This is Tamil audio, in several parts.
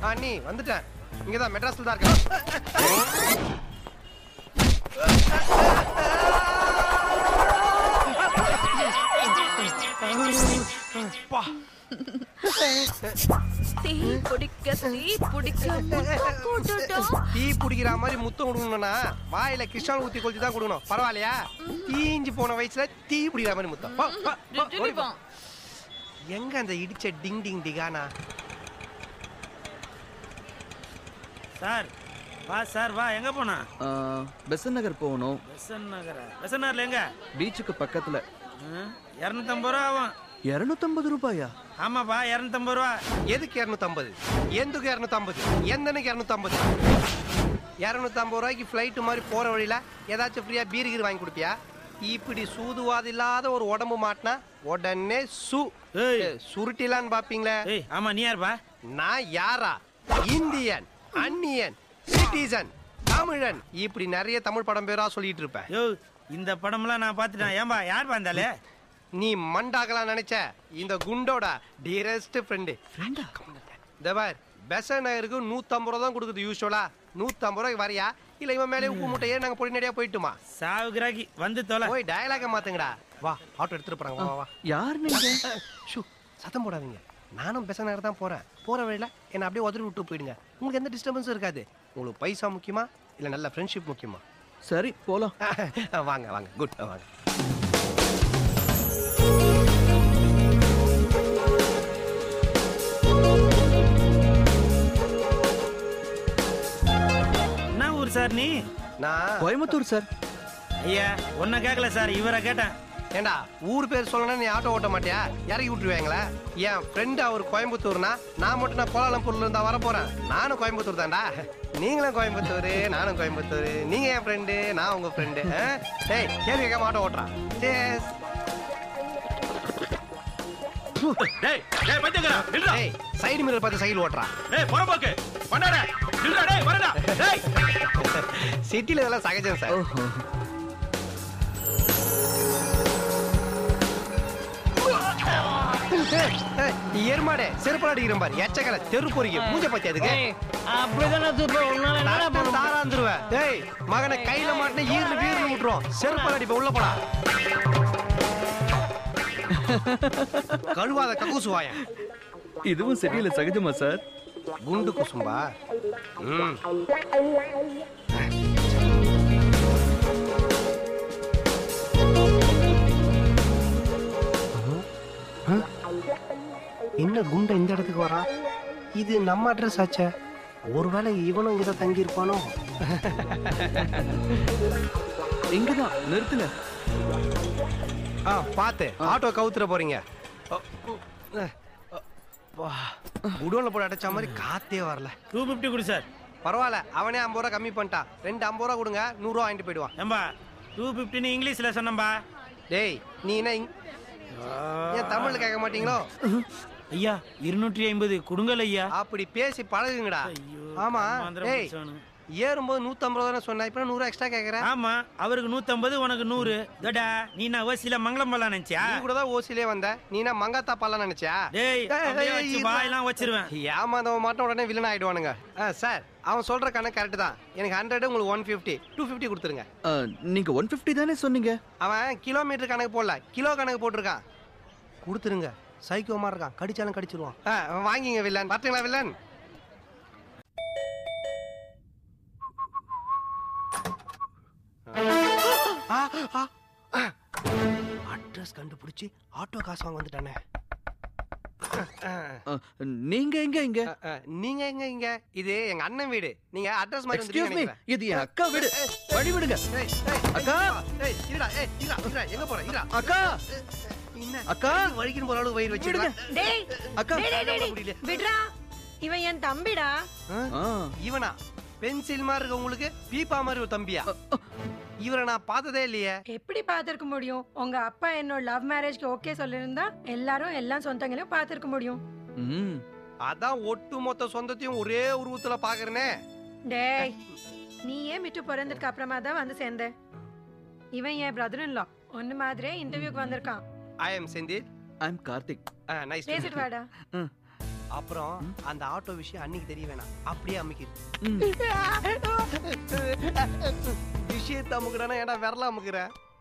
ஆ நீ வந்துட்டேன் இங்கதான் மெட்ராஸ்ல தான் இருக்கேன் அப்பா. தீ பிடிக்க தீ பிடிக்க முத்தம் கொடுடா. டீ குடிக்கிற மாதிரி முத்தம் கொடுக்கணும்னா வாயில கிருஷ்ணால் ஊத்தி கொளுத்தி தான் கொடுக்கணும் பரவாயில்லையா தீஞ்சு போன வயசுல டீ குடிக்கிற மாதிரி முத்தம் போ, போ, போ, ஓடி போ. எங்க அந்த இடிச்ச டிங் டிங் டிகானா சார் வா சார் வா எங்க போனா பெசன் நகர் போகணும் பெசன் நகரா பெசன் நகர்ல எங்க பீச்சுக்கு பக்கத்துல இரநூத்தம்பது ரூபா ஆகும் இருநூத்தம்பது ரூபாயா ஆமாப்பா இரநூத்தம்பது ரூபா எதுக்கு இரநூத்தம்பது எந்துக்கு இரநூத்தம்பது எந்தனுக்கு இரநூத்தம்பது இரநூத்தம்பது ரூபாய்க்கு ஃப்ளைட்டு மாதிரி போற வழியில ஏதாச்சும் ஃப்ரீயா பீர் கீர் வாங்கி கொடுப்பியா இப்படி சூதுவாது இல்லாத ஒரு உடம்பு மாட்டினா உடனே சு ஏய். சுருட்டிலான்னு பாப்பீங்களே ஏய் ஆமா நீ யாருப்பா நான் யாரா இந்தியன் அந்நியன் சிட்டிசன் தமிழன் இப்படி நிறைய தமிழ் படம் பேரா சொல்லிட்டு இருப்பேன் யோ இந்த படம்லாம் நான் பார்த்துட்டேன் ஏன்பா யார் இருந்தாலே நீ மண்டாகலாம் நினைச்ச இந்த குண்டோட டியரஸ்ட் ஃப்ரெண்டு ஃப்ரெண்டா தபார் பெச நகருக்கு நூத்தம்பது ரூபா தான் கொடுக்குது யூஸ்வலா நூத்தம்பது ரூபாய்க்கு வரியா இல்ல இவன் மேலே உப்பு முட்டையே நாங்க பொடிநடியா போயிட்டுமா சாவு கிராக்கி வந்து தொலை போய் டயலாக மாத்துங்கடா வா ஆட்டோ எடுத்துட்டு போறாங்க வா வா யார் நீங்க ஷூ சத்தம் போடாதீங்க நானும் பெச நகர் தான் போறேன் போற வழியில என்ன அப்படியே உதறி விட்டு போயிடுங்க உங்களுக்கு எந்த டிஸ்டர்பன்ஸும் இருக்காது உங்களுக்கு பைசா முக்கியமா இல்ல நல்ல ஃப்ரெண்ட்ஷிப் முக்கியமா சரி போலாம் வாங்க வாங்க குட் வாங்க என்ன ஊர் சார் நீ நான் கோயம்புத்தூர் சார் ஐயா ஒன்ன கேட்கல சார் இவரை கேட்டேன் ஏண்டா ஊர் பேர் சொல்லணும்னா நீ ஆட்டோ ஓட்ட மாட்டியா இறக்கி விட்டுருவாங்களா என் ஃப்ரெண்டு அவர் கோயம்புத்தூர்னா நான் மட்டும் நான் கோலாலம்பூர்ல இருந்தா வர போறேன் நானும் கோயம்புத்தூர் தான்டா நீங்களும் கோயம்புத்தூர் நானும் கோயம்புத்தூர் நீங்க என் ஃப்ரெண்டு நான் உங்க ஃப்ரெண்டு டேய் கேள்வி கேட்காம ஆட்டோ ஓட்டுறான் சேஸ் டேய் டேய் பைத்தியக்காரா நில்றா டேய் சைடு மிரர் பார்த்து சைடு ஓட்டுறான் டேய் புறம்போக்கு பண்ணாட நில்றா டேய் வரடா டேய் சிட்டில இதெல்லாம் சகஜம் சார் ஓஹோ எருமாடே செருப்பல் அடிக்கிற பாரு எச்சக்கல தெரு பொறிக்க பூஜை பத்தி அதுக்கு நான் தாராந்துருவேன் டேய் மகனை கையில மாட்டின ஈர்னு வீர்னு விட்டுரும் செருப்பல் அடிப்ப உள்ள போடா கழுவாத கக்கூசு வாயன் இதுவும் சரியில்லை சகஜமா சார் குண்டு குசும்பா ம் என்ன குண்ட இந்த இடத்துக்கு வரா இது நம்ம அட்ரஸ் ஆச்சே ஒருவேளை இவனும் இங்க தங்கி இருப்பானோ இங்கதான் நிறுத்துங்க ஆ பாத்து ஆட்டோ கவுத்துற போறீங்க குடோன்ல போட்டு அடைச்ச மாதிரி காத்தே வரல டூ ஃபிஃப்டி கொடு சார் பரவாயில்ல அவனே ஐம்பது ரூபா கம்மி பண்ணிட்டான் ரெண்டு ஐம்பது ரூபா கொடுங்க நூறுரூவா வாங்கிட்டு போயிடுவான் ஏம்பா டூ ஃபிஃப்டின்னு இங்கிலீஷில் சொன்னம்பா டேய் நீ என்ன இங்- ஏன் தமிழ்ல கேட்க மாட்டீங்களோ ஐயா இருநூற்றி ஐம்பது கொடுங்கல் ஐயா அப்படி பேசி பழகுங்கடா ஐயோ, ஆமா மந்திரம் டேய் பிடிச்சவனு. ஏறும்போது நூத்தம்பது ரூபா சொன்ன இப்ப நூறு எக்ஸ்ட்ரா கேக்குற ஆமா அவருக்கு நூத்தம்பது உனக்கு நூறு தடா நீ நான் ஓசியில மங்களம் போலாம் நினைச்சியா நீ கூட தான் ஓசிலே வந்த நீ என்ன மங்காத்தா பல்ல நினைச்சியா டேய் ஏய், அப்படியே ஏய், வச்சு இருடா. வாயெல்லாம் வச்சிருவேன் ஏமாந்தவன் மட்டும் உடனே வில்லன் ஆயிடுவானுங்க ஆ, சார் அவன் சொல்ற கணக்கு கரெக்ட் தான் எனக்கு ஹண்ட்ரட் உங்களுக்கு ஒன் ஃபிஃப்டி டூ ஃபிஃப்டி கொடுத்துருங்க ஆ, நீங்க ஒன் பிப்டி தானே சொன்னீங்க அவன் கிலோமீட்டர் கணக்கு போடல கிலோ கணக்கு போட்டிருக்கான் கொடுத்துருங்க சைக்கோ மாதிரி இருக்கான் கடிச்சாலும் கடிச்சிருவான் ஆ, வாங்கிங்க வில்லன் பார்த்தீங்களா வில்லன் அட்ரஸ் கண்டுபிடிச்சி ஆட்டோ காசு வாங்க வந்துட்டானே ஆ, நீங்க எங்க இங்க ஆ, ஆ, நீங்க எங்க இங்க இது எங்க அண்ணன் வீடு நீங்க அட்ரஸ் மாதிரி எக்ஸ்கியூஸ் மீ வந்துட்டீங்கன்னு நினைக்கிறேன். இது என் அக்கா வீடு வழி விடுங்க ஏய், ஏய், அக்கா. ஏய், இருடா, ஏய், இருடா, இருடா, எங்க போற இருடா. அக்கா என்ன அக்கா. வழிக்குன்னு போற அளவுக்கு வயிறு விடுங்க வச்சிருக்கேன் டேய் அக்கா டேய், டேய், டேய், முடியல. டேய். விட்றா இவன் என் தம்பிடா ஆ, இவனா பென்சில் மாதிரி இருக்க உங்களுக்கு பீப்பா மாதிரி ஒரு தம்பியா இவரை நான் பார்த்ததே இல்லையே எப்படி பார்த்திருக்க முடியும் உங்க அப்பா என்னோட லவ் மேரேஜ்க்கு ஓகே சொல்லியிருந்தா எல்லாரும் எல்லா சொந்தங்களையும் பார்த்திருக்க முடியும் ம் அதான் ஒட்டு மொத்த சொந்தத்தையும் ஒரே உருவத்துல பாக்குறேனே டேய் நீ ஏன் மிட்டு பிறந்ததுக்கு அப்புறமா தான் வந்து சேர்ந்த இவன் என் பிரதர் இன்லா ஒன்னு மாதிரியே இன்டர்வியூக்கு வந்திருக்கான் I am Senthil I am Karthik nice பேசிட்டு வாடா அப்புறம் அந்த ஆட்டோ விஷயம் அன்னைக்கு தெரிய வேணாம் அப்படியே அமுக்கிடு ம். விஷயத்தை அமுக்குறானா ஏன்டா விரல அமுக்குற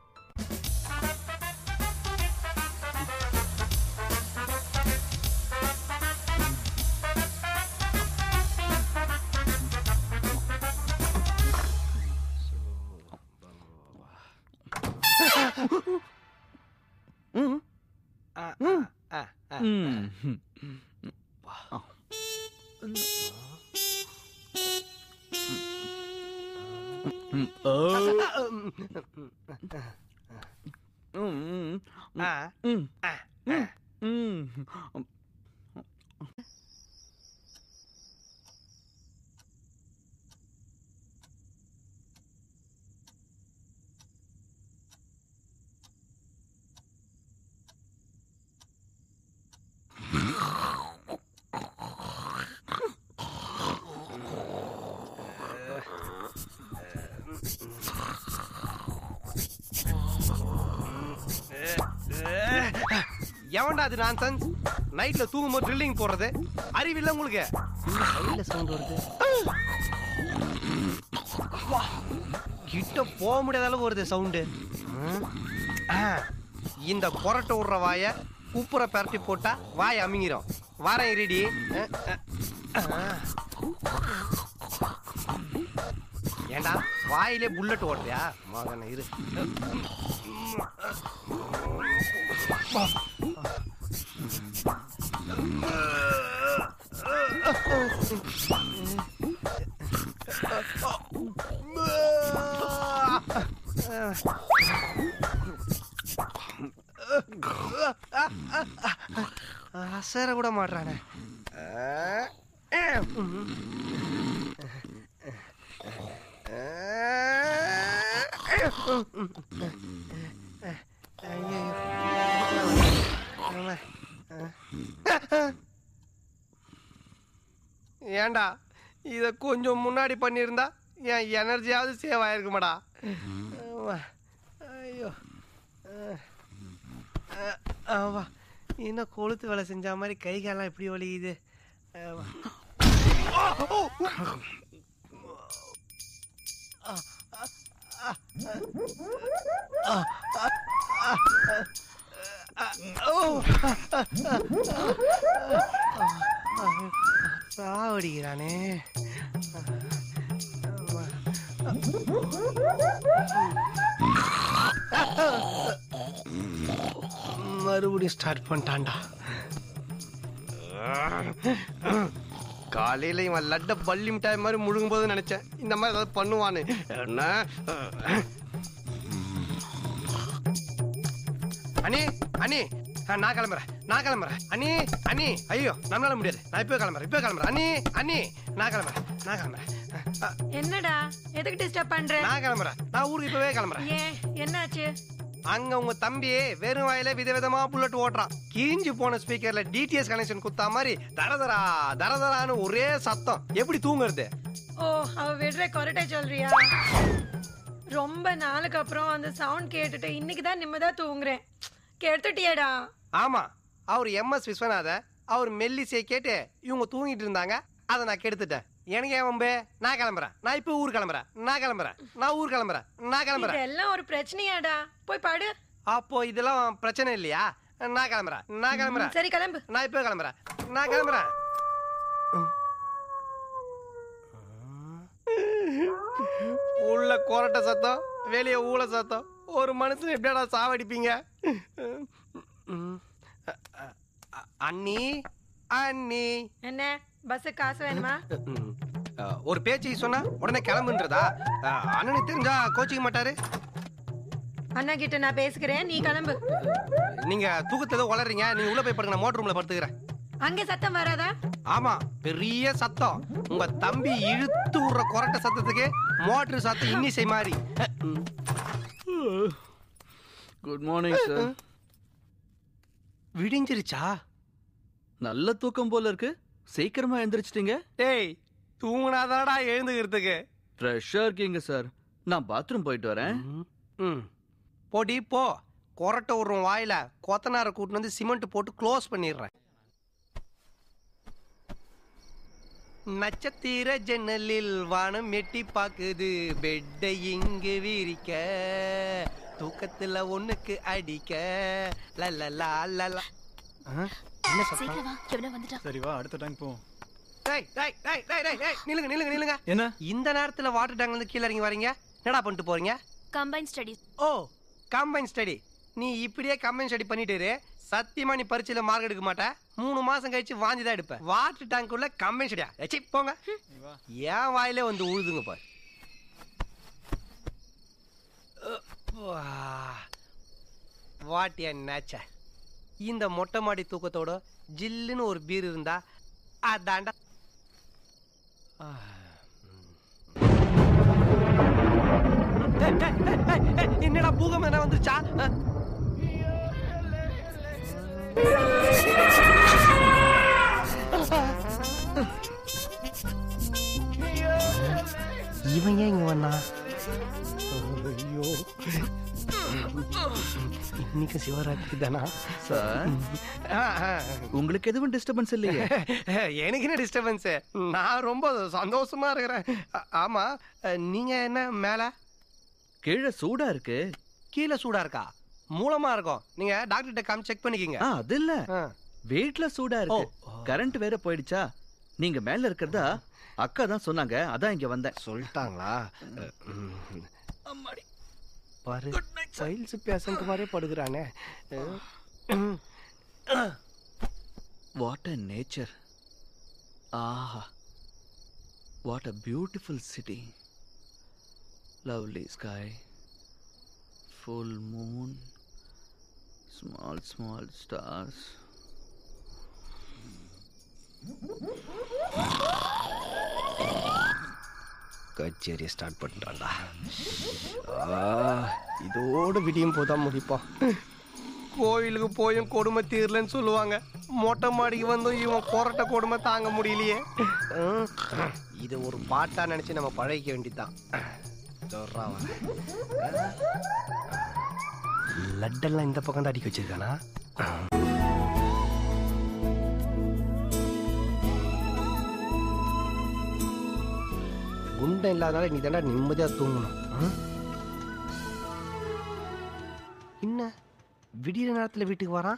ம். ஆ, ம். ஆ, ஆ. ம். ம். ஓ. ம், ம், ஆ, ம், ஆ, ம், ம். எவன்டா அது நான்சன்ஸ் நைட்ல தூங்கும்போது ட்ரில்லிங் போடுறது அறிவில்ல உங்களுக்கு சைடுல சவுண்ட் வருது வா, கிட்ட போக முடியாத அளவு வருது சவுண்டு இந்த கொரட்டை விடுற வாய உப்புற பரட்டி போட்டா வாய் அமுங்கிரும் வாரேன் இருடி ஏண்டா வாயிலே புல்லட் ஓடுறியா மகன இரு அசர கூட மாட்றானே ஏண்டா இத கொஞ்சம் முன்னாடி பண்ணியிருந்தா என் எனர்ஜியாவது சேவ் ஆயிருக்குமாடா ஆமா. ஐயோ அஹ். அஹ், ஆமா இன்னும் கொளுத்து வேலை செஞ்ச மாதிரி கை காலம் எப்படி வலிக்குது ஆமா. சாவடிக்கிறானே மறுபடியும் ஸ்டார்ட் பண்ணிட்டான்டா காலையில இவன் லட்ட பள்ளி மிட்டாய் மாதிரி முழுகும் போது நினைச்சேன் இந்த மாதிரி ஏதாவது பண்ணுவான்னு என்ன அண்ணி அண்ணி ஆ, நான் கிளம்புறேன் நான் கிளம்புறேன் அண்ணி அண்ணி ஐயோ நம்மளால முடியாது நான் இப்போ கிளம்புறேன் இப்போ கிளம்புறேன் அண்ணி அண்ணி நான் கிளம்புறேன் நான் கிளம்புறேன் ஆ, என்னடா எதுக்கு டிஸ்டர்ப் பண்ற நான் கிளம்புறேன் நான் ஊருக்கு இப்பவே கிளம்புறேன் ஏன் என்னாச்சு அங்க உங்க தம்பி வெறும் வாயில விதவிதமா புல்லட் ஓட்டுறான் கிழிஞ்சு போன ஸ்பீக்கர்ல டிடிஎஸ் கனெக்ஷன் குத்தா மாதிரி தரதரா தரதரான்னு ஒரே சத்தம் எப்படி தூங்குறது ஓ அவ விடுற கொரட்டை சொல்றியா ரொம்ப நாளுக்கு அப்புறம் அந்த சவுண்ட் கேட்டுட்டு இன்னைக்கு தான் நிம்மதா தூங்குறேன் கெடுத்துட்டியேடா ஆமா அவர் எம்எஸ் விஸ்வநாத அவர் மெல்லிசையை கேட்டு இவங்க தூங்கிட்டு இருந்தாங்க அதை நான் கெடுத்துட்டேன் எனக்கு ஏன் வம்பு நான் கிளம்புறேன் நான் இப்போ ஊர் கிளம்புறேன் நான் கிளம்புறேன் நான் ஊர் கிளம்புறேன் நான் கிளம்புறேன் இதெல்லாம் ஒரு பிரச்சனையாடா போய் பாடு அப்போ இதெல்லாம் பிரச்சனை இல்லையா நான் கிளம்புறேன் நான் கிளம்புறேன் சரி கிளம்பு நான் இப்போ கிளம்புறேன் நான் கிளம்புறேன் உள்ள கொரட்டை சத்தம் வெளியே ஊழ சத்தம் ஒரு மனுஷன் எப்படியாடா சாவடிப்பீங்க அண்ணி அண்ணி என்ன பஸ் காசு வேணுமா ம். அஹ், ஒரு பேச்சு சொன்னா உடனே கிளம்புன்றதா அஹ், அண்ணனுக்கு தெரிஞ்சா கோச்சிக்க மாட்டாரு அண்ணா கிட்ட நான் பேசுகிறேன் நீ கிளம்பு நீங்க தூக்கத்துல ஏதோ உளறீங்க நீங்க உள்ள போய் படுங்க நான் மோட்டர் ரூம்ல படுத்துக்கிறேன் அங்க சத்தம் வராதா ஆமா பெரிய சத்தம் உங்க தம்பி இழுத்து விடுற கொரட்டை சத்தத்துக்கு மோட்டர் சத்தம் இன்னிசை மாதிரி குட் மார்னிங் சார் விடிஞ்சிருச்சா நல்ல தூக்கம் போல இருக்கு சீக்கிரமா எந்திரிச்சிட்டீங்க டேய் தூங்குனாதாடா எழுந்துக்கிறதுக்கு ஃப்ரெஷ்ஷா இருக்கீங்க சார் நான் பாத்ரூம் போயிட்டு வரேன் ம் போடி போ கொரட்டை விடுறோம் வாயில கொத்தனாரை கூட்டிட்டு வந்து சிமெண்ட் போட்டு க்ளோஸ் பண்ணிடுறேன் நட்சத்திர ஜன்னலில் வானம் எட்டி பாக்குது பெட்டை இங்கு விரிக்க தூக்கத்துல ஒண்ணுக்கு அடிக்க லல்லலா லலா. ஆ? என்ன சத்தம் சீக்கிரம் வா எவனோ வந்துட்டான் சரி வா அடுத்த டைம் போ டேய், டேய், டேய், டேய், டேய், டேய், நில்லுங்க நில்லுங்க நில்லுங்க என்ன இந்த நேரத்துல வாட்டர் டேங்க்ல இருந்து கீழே இறங்கி வரீங்க என்னடா பண்ணிட்டு போறீங்க combine studies oh combine study நீ இப்படியே கம்பைன் ஸ்டடி பண்ணிட்டு இரு சத்தியமா நீ பரீட்சையில மார்க் எடுக்க மாட்ட மூணு மாசம் கழிச்சு வாந்தி தான் எடுப்ப வாட்டர் டேங்க் உள்ள கம்பைன் ஸ்டடியா எச்சி போங்க ஏன் வாயிலே வந்து உழுதுங்க பாரு வாட் எ நேச்சர் இந்த மொட்டை மாடி தூக்கத்தோட ஜில்லுன்னு ஒரு பீர் இருந்தா அதாண்டா ஆ, ம். ஏய், ஏய், ஏய், ஏய், ஏய், என்னடா பூகம் எதனா வந்துருச்சா அஹ். இவன் ஏன் இங்க வந்தா ஐயோ இன்னைக்கு சிவராத்திரி தானா சார் ஆ, ஆ. உங்களுக்கு எதுவும் டிஸ்டர்பன்ஸ் இல்லையே எனக்கு என்ன டிஸ்டர்பன்ஸ் நான் ரொம்ப சந்தோஷமா இருக்கிறேன் ஆ- ஆமா நீங்க என்ன மேல கீழே சூடா இருக்கு கீழே சூடா இருக்கா மூலமா இருக்கும் நீங்க டாக்டர்கிட்ட காமி செக் பண்ணிக்கங்க ஆ அது இல்ல ஆ. வீட்ல சூடா இருக்கு ஓ. கரண்ட் வேற போயிடுச்சா நீங்க மேல இருக்கிறதா அக்கா தான் சொன்னாங்க அதான் இங்க வந்தேன் சொல்லிட்டாங்களா பாரு சைல்ஸ் பேசன்ட் மாதிரியே படுகிறானே வாட் அ நேச்சர் ஆஹா what a beautiful city lovely sky full moon small small stars கச்சேரியை ஸ்டார்ட் பண்ணிட்டான்டா ஆ, இதோட விடியும் போதான் முடிப்போம் கோயிலுக்கு போயும் கொடுமை தீரலன்னு சொல்லுவாங்க மொட்டை மாடிக்கு வந்தும் இவன் கொரட்டை கொடுமை தாங்க முடியலையே ம், இது ஒரு பாட்டா நினைச்சு நம்ம பழகிக்க வேண்டியதுதான் சொல்றா அவன். லட்டெல்லாம் இந்த பக்கம் தான் அடிக்க வச்சிருக்கானா குண்டம் இல்லாதனால நீ தாண்டா நிம்மதியா தூங்கணும் ம்? என்ன விடிய நேரத்துல வீட்டுக்கு வரான்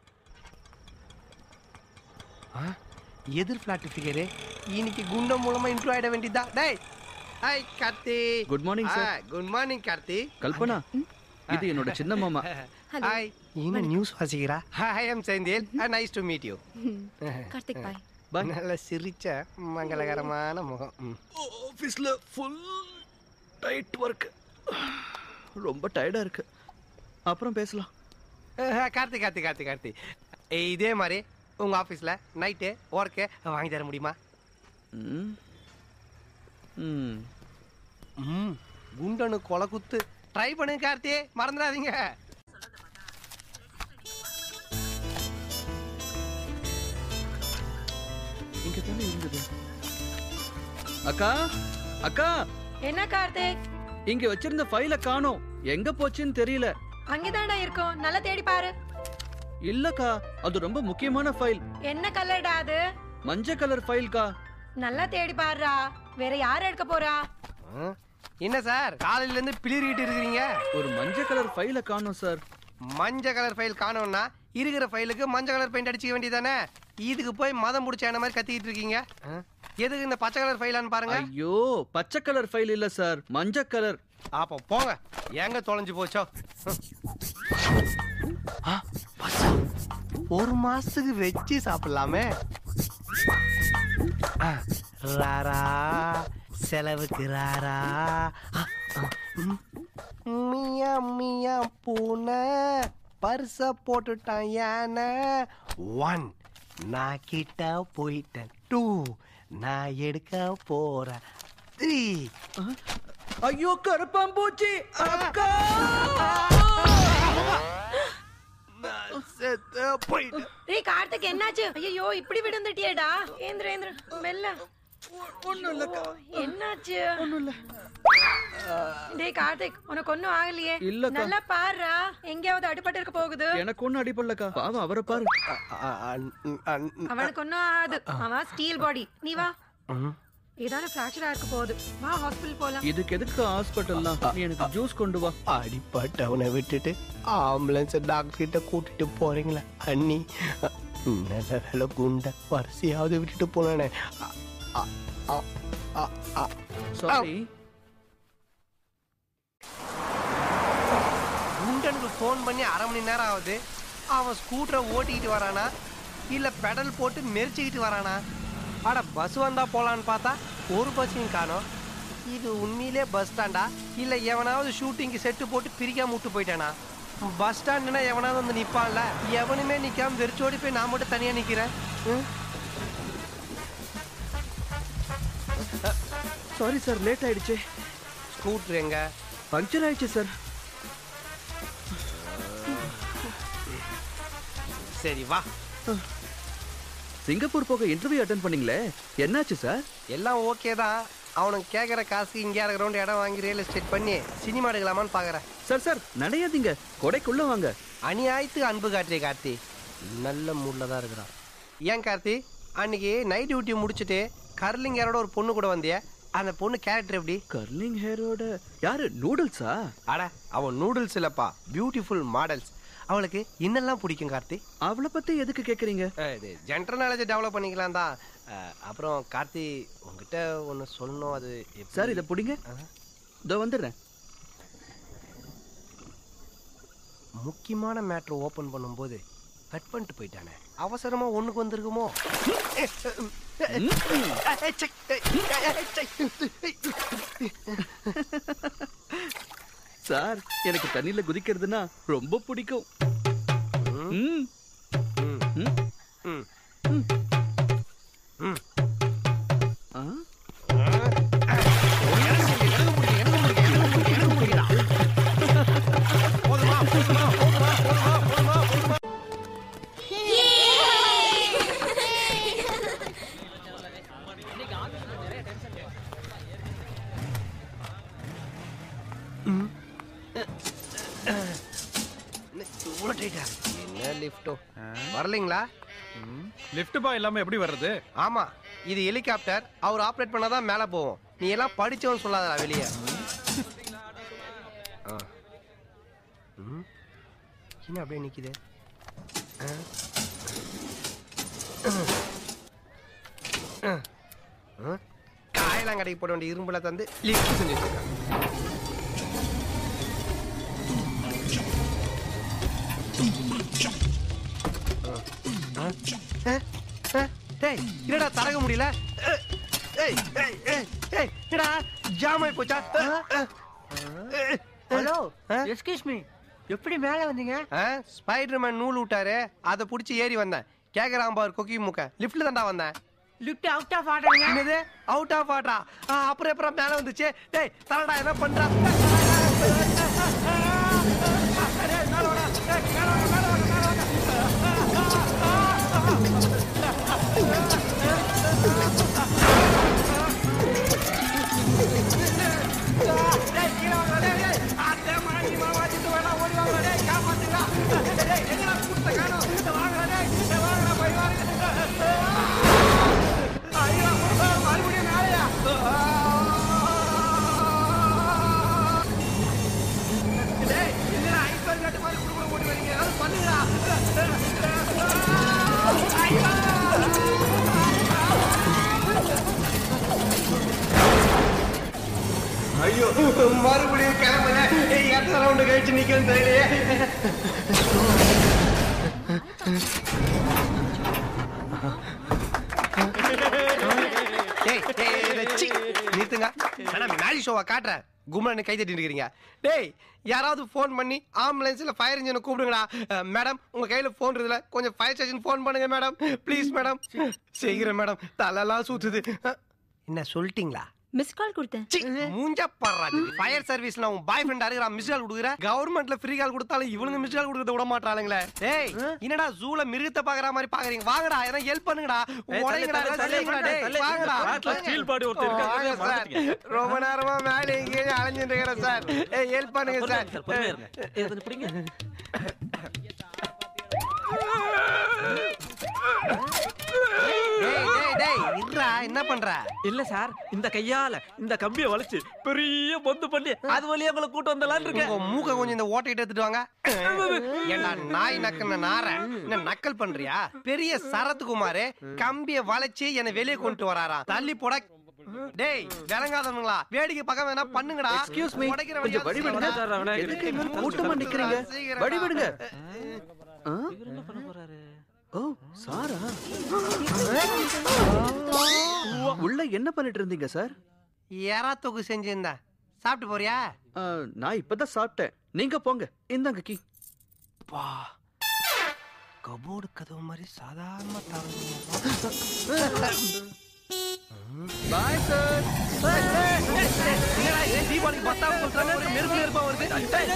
ஆ? எதிர் பிளாட் ஃபிகரு இன்னைக்கு குண்டம் மூலமா இன்ட்ரோ ஆயிட வேண்டியதா டேய் hi Karthi good morning sir good morning Karthi Kalpana இது என்னோட சின்ன மாமா ஹாய் என்ன நியூஸ் வாசிக்கிறா hi I am Senthil nice to meet you Karthik bye Bye. நல்ல சிரிச்ச மங்களகரமான முகம் ம். ஆஃபீஸில் ஃபுல் டைட் ஒர்க் ரொம்ப டயர்டா இருக்கு அப்புறம் பேசலாம் அஹ், கார்த்தி கார்த்தி கார்த்தி கார்த்தி ஏய், இதே மாதிரி உங்க ஆபீஸ்ல நைட்டு ஒர்க்கு வாங்கி தர முடியுமா ம் ம் ம் குண்டனு கொலை குத்து ட்ரை பண்ணுங்க கார்த்தி மறந்துடாதீங்க இங்க தானே இருந்தது அக்கா அக்கா என்ன கார்த்திக் இங்க வச்சிருந்த ஃபைல காணோம் எங்க போச்சுன்னு தெரியல அங்கதான்டா இருக்கும் நல்லா தேடி பாரு இல்லக்கா அது ரொம்ப முக்கியமான ஃபைல் என்ன கலர்டா அது மஞ்சள் கலர் ஃபைல்க்கா நல்லா தேடி பாருடா வேற யார் எடுக்க போறா அஹ், என்ன சார் காலையில இருந்து பிளிரிட்டு இருக்கிறீங்க ஒரு மஞ்சள் கலர் ஃபைல காணோம் சார் மஞ்சள் கலர் ஃபைல் காணோம்னா இருக்கிற ஃபைலுக்கு மஞ்சள் கலர் பெயிண்ட் அடிச்சுக்க வேண்டியதானே இதுக்கு போய் மதம் முடிச்ச என்ன மாதிரி கத்திக்கிட்டு இருக்கீங்க அஹ், எதுக்கு இந்த பச்சை கலர் ஃபைலான்னு பாருங்க ஐயோ பச்சை கலர் ஃபைல் இல்ல சார் மஞ்சள் கலர் அப்போ போங்க எங்க தொலைஞ்சு போச்சோ ஆ, பச்சை. ஒரு மாசத்துக்கு வச்சு சாப்பிடலாமே ஆ, ராரா செலவுக்கு ராரா ஆ, ஆ, ம். மியா மியா பூனை பர்ச போட்டுட்டான் யானை ஒன் நான் கிட்ட போயிட்டேன் டூ நான் எடுக்க போறேன் த்ரீ ஐயோ கருப்பாம்பூச்சி அக்கா நான் செத்து போயிட்டேன் டேய் கார்த்திக் என்னாச்சு ஐயோ இப்படி விழுந்துட்டியேடா ஏந்திர ஏந்திர மெல்ல ஒண்ணும் இல்லக்கா என்னாச்சு டேய் கார்த்திக் உனக்கு ஒண்ணும் ஆகலையே இல்லக்கா. நல்லா பாருடா எங்கேயாவது அடிபட்டு இருக்க போகுது எனக்கு ஒண்ணும் அடிப்படலக்கா பாவம் அவரை பாரு அவனுக்கு ஒண்ணும் ஆகாது அவன் ஸ்டீல் பாடி நீ வா ஏதாவது ஃப்ராக்சர் ஆயிருக்க போகுது வா ஹாஸ்பிட்டல் போலாம் இதுக்கு எதுக்கு ஹாஸ்பிட்டல்லாம் நீ எனக்கு ஜூஸ் கொண்டு வா அடிப்பட்டவனை விட்டுட்டு ஆம்புலன்ஸ் டாக்டர் கிட்ட கூட்டிட்டு போறீங்களா அண்ணி நல்ல வேலை குண்ட வரிசையாவது விட்டுட்டு போனானே அ, அ, அ, அ, அ. சாரி குண்டனுக்கு ஃபோன் பண்ணி அரை மணி நேரம் ஆகுது அவன் ஸ்கூட்டரை ஓட்டிக்கிட்டு வரானா இல்ல பெடல் போட்டு மெரிச்சுக்கிட்டு வரானா அட பஸ் வந்தா போலான்னு பார்த்தா ஒரு பஸ்ஸையும் காணோம் இது உண்மையிலே பஸ் ஸ்டாண்டா இல்ல எவனாவது ஷூட்டிங்க்கு செட்டு போட்டு பிரிக்காம விட்டு போயிட்டானா பஸ் ஸ்டாண்டுனா எவனாவது வந்து நிப்பான்ல எவனுமே நிக்காம வெறிச்சோடி போய் நான் மட்டும் தனியா நிக்கிறேன் ம்? சாரி சார் லேட் ஆயிடுச்சு ஸ்கூட்டர் எங்க பங்க்சர் ஆயிடுச்சு சார் சரி வா சிங்கப்பூர் போக இன்டர்வியூ அட்டன் பண்ணீங்களே என்னாச்சு சார் எல்லாம் ஓகே தான் அவனுக்கு கேட்குற காசுக்கு இங்கே இருக்கிற இடம் வாங்கி ரியல் எஸ்டேட் பண்ணி சினிமா எடுக்கலாமான்னு பார்க்குறேன் சார் சார் நடையாதீங்க கொடைக்குள்ள வாங்க அநியாயத்துக்கு அன்பு காட்டிய கார்த்தி நல்ல மூடில் தான் இருக்கிறான் ஏன் கார்த்தி அன்னைக்கு நைட் டியூட்டி முடிச்சுட்டு கர்லிங் யாரோட ஒரு பொண்ணு கூட வந்தியே அந்த பொண்ணு கேரக்டர் எப்படி கர்லிங் ஹேரோட யாரு நூடுல்ஸா அட அவன் நூடுல்ஸ் இல்லப்பா பியூட்டிஃபுல் மாடல்ஸ் அவளுக்கு இன்னெல்லாம் பிடிக்கும் கார்த்தி அவளை பத்தி எதுக்கு கேக்குறீங்க அஹ் இது ஜென்ரல் நாலேஜ் டெவலப் பண்ணிக்கலாம் தான் அஹ் அப்புறம் கார்த்தி உங்ககிட்ட ஒன்று சொல்லணும் அது எப்படி- சார் இதை பிடிங்க இதோ வந்துடுறேன் முக்கியமான மேட்ரு ஓபன் பண்ணும்போது கட் பண்ணிட்டு போயிட்டானே அவசரமா ஒண்ணுக்கு வந்திருக்குமோ சார் எனக்கு தண்ணியில குதிக்கிறதுனா ரொம்ப பிடிக்கும் ம். ம். ஆ? இவ்வளவு tight ஆ? என்ன லிஃப்டோ வரலீங்களா லிஃப்ட் பாய் இல்லாம எப்படி வர்றது ஆமா இது ஹெலிகாப்டர் அவர் ஆப்ரேட் பண்ணாதான் மேல போவோம் நீ எல்லாம் படிச்சவன் சொல்லாதடா வெளியே ஆ. ம். என்ன அப்படியே நிக்குது ஆ. ஆ. ஆ. காயெல்லாம் கடைக்கு போட வேண்டிய இரும்புல தந்து லிஃப்ட் செஞ்சு வச்சிருக்காங்க ஆ? ஆ? ஆ? டேய் என்னடா தரக முடியல அஹ், ஏய் ஏய் ஏய் ஏய் என்னடா ஜாம் ஆயி போச்சா ஹலோ எஸ்கியூஸ் மீ எப்படி மேலே வந்தீங்க ஸ்பைடர்மேன் நூல் விட்டாரு அதை புடிச்சு ஏறி வந்தேன் கேக்குறான் பாரு கொக்கி மூக்க லிஃப்ட்ல தான்டா வந்தேன் லிஃப்ட் அவுட் ஆஃப் ஆர்டருங்க என்னது அவுட் ஆஃப் ஆட்ரா அப்புறம் அப்புறம் மேல வந்துச்சு டேய் தரடா என்ன பண்றா டேய், மேல வாடா. டேய், மேல வாடா, மேல வாடா, மேல வாடா. டேய், கீழே வாங்கடா, டேய், டேய். அத்தை மாடி மாவாச்சிட்டு வேணா, ஓடி வாங்கடா, டேய், காப்பாத்துடா. டேய், டேய், எங்கடா கூட்டத்தை காணோம்? வாங்கடா, டேய், டேய், வாங்கடா, போய் வாங்க. ஐயோ, மறுபடியும் மேலையா? டேய், என்னடா ஐஸ்வர்யா கட்டு மாதிரி குடுகுடு ஓடி வரீங்க? ஏதாவது பண்ணுங்கடா. ஐயோ மறுபடியும் கிளம்புல எத்தனை ரவுண்டு கழிச்சு நிக்கணும் தெரியலையே டேய், டேய், டேய், சீ, நிறுத்துங்க ஆனா மேஜிக் ஷோவை காட்டுறேன் கும்பலன்னு கை தட்டி இருக்கிறீங்க டேய் யாராவது ஃபோன் பண்ணி ஆம்புலன்ஸ்ல ஃபயர் இன்ஜினை கூப்பிடுங்கடா அஹ், மேடம் உங்க கையில ஃபோன் இருக்குல்ல கொஞ்சம் ஃபயர் ஸ்டேஷன் ஃபோன் பண்ணுங்க மேடம் ப்ளீஸ் மேடம் செய்கிறேன் மேடம் தலைலாம் சுத்துது அஹ், என்ன சொல்லிட்டீங்களா மிஸ் கால் கொடுத்தேன் சீ, மூஞ்ச படுறா ஃபயர் சர்வீஸ்ல உன் பாய் ஃப்ரெண்ட் இருக்கிறான் மிஸ் கால் கொடுக்குற கவர்மெண்ட்ல ஃப்ரீ கால் கொடுத்தாலும் இவனுங்க மிஸ் கால் கொடுக்கறத விட மாட்டானுங்களே டேய் என்னடா ஜூல மிருகத்தை பாக்குற மாதிரி பாக்குறீங்க வாங்கடா எதனா ஹெல்ப் பண்ணுங்கடா உடைங்கடா எதனா செய்யுங்கடா, டேய் வாங்கடா ஸ்டீல் பாடி ஒருத்தர் இருக்காரு, வாங்க அதை சார். ரொம்ப நேரமா மேலே இங்கே அலைஞ்சிட்டு இருக்கிறேன் சார் ஏய் ஹெல்ப் பண்ணுங்க சார் டேய் டேய் டேய் சொல்றா என்ன பண்ற இல்ல சார் இந்த கையால இந்த கம்பியை வளைச்சு பெரிய பொந்து பண்ணி அது வழியா உங்களை கூட்டு வந்தலான்னு இருக்கேன் உங்க மூக்க கொஞ்சம் இந்த ஓட்டையிட்டு எடுத்துட்டு வாங்க ஏண்டா நாய் நக்கன நார என்ன நக்கல் பண்றியா பெரிய சரத்குமார் கம்பிய வளைச்சு என்ன வெளியே கொண்டு வராராம் தள்ளி போட டேய் விளங்காதவங்களா வேடிக்கை பக்கம் வேணா பண்ணுங்கடா எக்ஸ்கியூஸ் மீ உடைக்கிற கொஞ்சம் வழி வழியா விடுங்க செய்யலாம். எதுக்கு இன்னும் கூட்டமா நிக்கிறீங்க சீக்கிரம் வழி விடுங்க வா. ஆ? ஓ சாரா உள்ள என்ன பண்ணிட்டு இருந்தீங்க சார் எறா தொக்கு செஞ்சிருந்தேன் சாப்பிட்டு போறியா ஆ, நான் இப்பதான் சாப்பிட்டேன் நீங்க போங்க இந்தாங்க கீ பா கபோர்டு கதவு மாதிரி சாதாரண பாய் சார் தீபாவளிக்கு பத்தாம் சொல்றாங்க நெருப்பு நெருப்பா வருது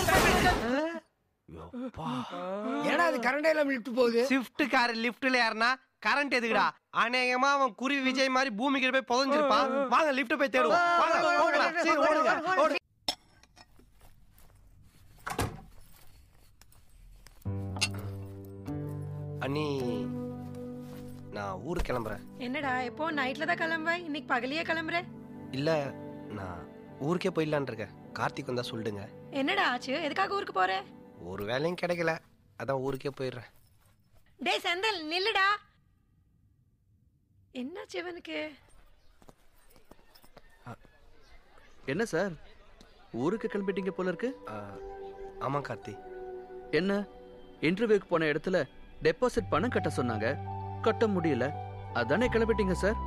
ஏன்னா அது கரண்டே இல்லாம லிஃப்ட் போகுது ஷிஃப்ட் கார் லிஃப்ட்ல ஏறினா கரண்ட் எதுக்குடா அநேகமா அவன் குருவி விஜய் மாதிரி பூமிக்கு போய் புதஞ்சிருப்பான் வாங்க லிஃப்ட் போய் தேடுவோம் வாங்க, ஓடுங்க. சரி, ஓடுங்க. ஓடு. அண்ணி நான் ஊருக்கு கிளம்புறேன் என்னடா எப்போ நைட்ல தான் கிளம்புவ இன்னைக்கு பகலியே கிளம்புற இல்ல நான் ஊருக்கே போயிடலான் இருக்கேன் கார்த்திக் வந்தா சொல்லிடுங்க என்னடா ஆச்சு எதுக்காக ஊருக்கு போற ஒரு வேலையும் கிடைக்கல அதான் ஊருக்கே போயிடுறேன் டேய் செந்தில் நில்லுடா என்னாச்சு இவனுக்கு என்ன சார் ஊருக்கு கிளம்பிட்டீங்க போல இருக்கு ஆ, ஆமா கார்த்தி என்ன இன்டர்வியூக்கு போன இடத்துல டெபாசிட் பணம் கட்ட சொன்னாங்க கட்ட முடியல அதானே கிளம்பிட்டீங்க சார்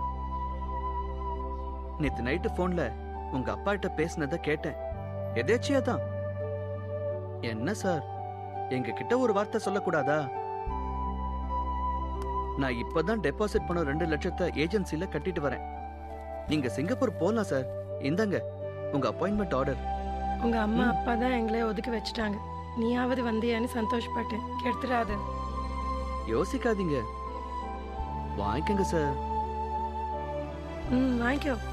நேத்து நைட்டு போன்ல உங்க அப்பா கிட்ட பேசினத கேட்டேன் எதேச்சியா தான் என்ன சார் எங்க கிட்ட ஒரு வார்த்தை சொல்லக்கூடாதா நான் இப்பதான் டெபாசிட் பண்ண ரெண்டு லட்சத்தை ஏஜென்சில கட்டிட்டு வரேன் நீங்க சிங்கப்பூர் போலாம் சார் இந்தாங்க உங்க அப்பாயின்மெண்ட் ஆர்டர் உங்க அம்மா அப்பா தான் எங்களை ஒதுக்கி வச்சுட்டாங்க நீயாவது வந்தியான்னு சந்தோஷப்பட்டேன் கெடுத்துடாத யோசிக்காதீங்க வாங்கிக்கங்க சார் ம் வாங்கிக்கோ